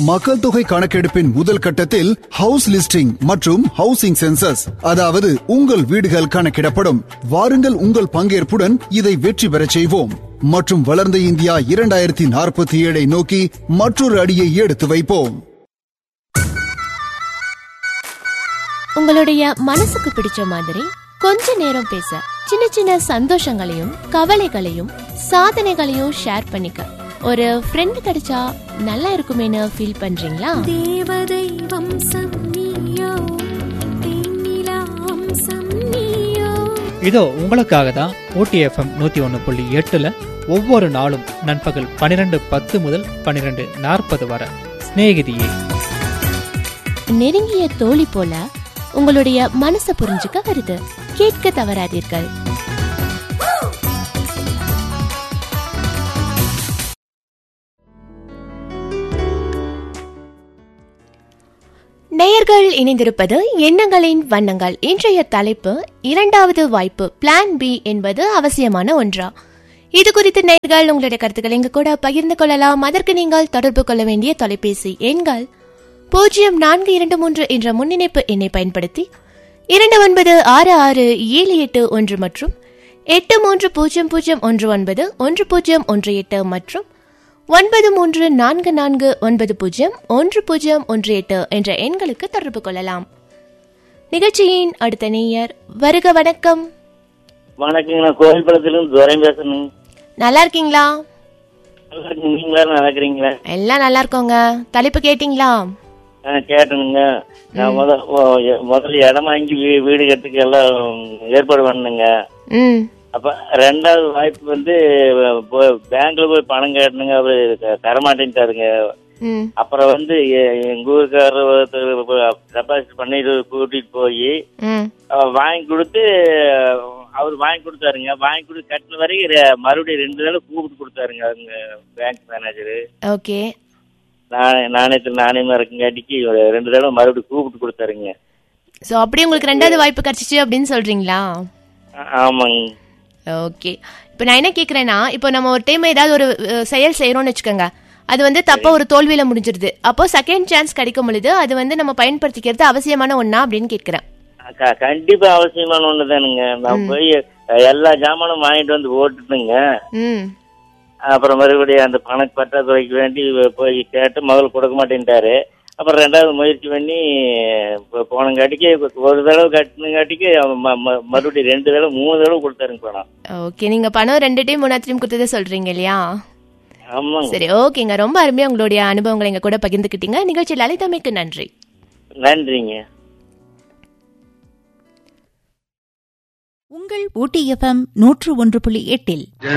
மக்கள் தொகை கணக்கெடுப்பின் முதல் கட்டத்தில் ஹவுஸ் லிஸ்டிங் மற்றும் ஹவுசிங் சென்சஸ் அதாவது உங்கள் வீடுகள் கணக்கிடப்படும் வாருங்கள் உங்கள் பங்கேற்புடன் இதை வெற்றி பெறச் செய்வோம் மற்றும் வளர்ந்த இந்தியா இரண்டாயிரத்தி நாற்பத்தி ஏழை நோக்கி மற்றொரு அடியை எடுத்து வைப்போம் உங்களுடைய மனசுக்கு பிடிச்ச மாதிரி கொஞ்ச நேரம் பேச சின்ன சின்ன சந்தோஷங்களையும் கவலைகளையும் சாதனைகளையும் ஷேர் பண்ணிக்க ஒரு ஃப்ரெண்ட் கிடைச்சா நல்லா இருக்குமேனு ஃபீல் பண்றீங்களா தேவதை வம்சம் நீயோ தேனிலா வம்சம் நீயோ இதோ உங்களுக்காக தான் ஓடிஎஃப்எம் நூற்றி ஒன்று புள்ளி எட்டில் ஒவ்வொரு நாளும் நண்பகல் பன்னிரெண்டு பத்து முதல் பன்னிரெண்டு நாற்பது வரை சிநேகிதியே நெருங்கிய தோழி போல உங்களுடைய மனசை புரிஞ்சுக்க வருது கேட்க தவறாதீர்கள் நேயர்கள் இணைந்திருப்பது எண்ணங்களின் வண்ணங்கள் இன்றைய தலைப்பு இரண்டாவது வாய்ப்பு பிளான் பி என்பது அவசியமான ஒன்றா இது குறித்து நேயர்கள் உங்களுடைய கருத்துக்களை எங்க கூட பகிர்ந்து கொள்ளலாம் அதற்கு நீங்கள் தொடர்பு கொள்ள வேண்டிய தொலைபேசி எண்கள் பூஜ்ஜியம் நான்கு இரண்டு மூன்று என்ற முன்னிணைப்பு எண்ணை பயன்படுத்தி இரண்டு ஒன்பது ஆறு ஆறு ஏழு எட்டு ஒன்று மற்றும் எட்டு மூன்று பூஜ்ஜியம் பூஜ்ஜியம் ஒன்று ஒன்பது ஒன்று பூஜ்ஜியம் ஒன்று எட்டு மற்றும் ஒன்பது மூன்று நான்கு நான்கு ஒன்பது பூஜ்ஜியம் ஒன்று பூஜ்ஜியம் ஒன்று எட்டு என்ற எண்களுக்கு தொடர்பு கொள்ளலாம் நிகழ்ச்சியின் அடுத்த நேயர் வருக வணக்கம் வணக்கங்க நான் கோவில்புரத்துலேருந்து துரை பேசணும் நல்லா இருக்கீங்களா நல்லா இருக்கீங்க. நீங்களா நல்லா இருக்கிறீங்களா எல்லாம் நல்லா இருக்கோங்க தலைப்பு கேட்டிங்களா ஆ கேட்டனுங்க நான் முத ஓ- எ- முதல்ல இடம் வாங்கி வீ- வீடு கட்டுக்கு எல்லாம் ஏற்பாடு பண்ணணுங்க ம் அப்ப ரெண்டாவது வாய்ப்பு வந்து போ- பேங்க்ல போய் பணம் கேட்டனுங்க அவரு த- தரமாட்டேன்ட்டாருங்க ம் அப்புறம் வந்து எ- எங்க ஊருக்காரர் ஒருத்தர் டெபாசிட் பண்ணிட்டு கூட்டிட்டு போய் ம் வாங்கி கொடுத்து அவர் வாங்கி கொடுத்தாருங்க வாங்கி கொடுத்து கட்டின வரைக்கும் ரெ- மறுபடியும் ரெண்டு தடவை கூப்பிட்டு கொடுத்தாருங்க அவங்க பேங்க் மேனேஜரு ஓகே நானே நாணயத்தில் நாணயமா இருக்குங்காட்டிக்கு ஒரு ரெண்டு தடவை மறுபடியும் கூப்பிட்டு கொடுத்தாருங்க ஸோ அப்படியே உங்களுக்கு ரெண்டாவது வாய்ப்பு கிடைச்சிச்சு அப்படின்னு சொல்றீங்களா ஆ- ஆமாங்க ஓகே இப்போ நான் என்ன கேட்குறேன்னா இப்போ நம்ம ஒரு டைம் ஏதாவது ஒரு அஹ், செயல் செய்கிறோம்னு வச்சுக்கோங்க அது வந்து தப்பா ஒரு தோல்வியில முடிஞ்சிருது அப்போ செகண்ட் சான்ஸ் கிடைக்கும் பொழுது அது வந்து நம்ம பயன்படுத்திக்கிறது அவசியமான ஒண்ணா அப்படின்னு கேட்குறேன் க- கண்டிப்பா அவசியமான ஒண்ணுதானுங்க நான் போய் எல்லா ஜாமானும் வாங்கிட்டு வந்து போட்டுட்டுங்க ம் அப்புறம் மறுபடியும் அந்த பண பற்றாக்குறைக்கு வேண்டி போய் கேட்டு முதல்ல கொடுக்க மாட்டேன்ட்டாரு அப்புறம் ரெண்டாவது முயற்சி பண்ணி இப்போ போனங்காட்டிக்கு ஒரு தடவை கட்டினங்காட்டிக்கு அவன் ம- ம- மறுபடியும் ரெண்டு தடவை மூணு தடவை கொடுத்தாருங்க பணம் ஓகே நீங்க பணம் ரெண்டு டைம் மூணாவது டைம் கொடுத்ததை சொல்றீங்க இல்லையா ஆமாங்க சரி ஓகேங்க ரொம்ப அருமையா உங்களுடைய அனுபவங்களை எங்க கூட பகிர்ந்துக்கிட்டீங்க நிகழ்ச்சியில் அழைத்தமைக்கு நன்றி நன்றிங்க உங்கள் ஊட்டி எஃப்எம் நூற்று ஒன்று புள்ளி எட்டில்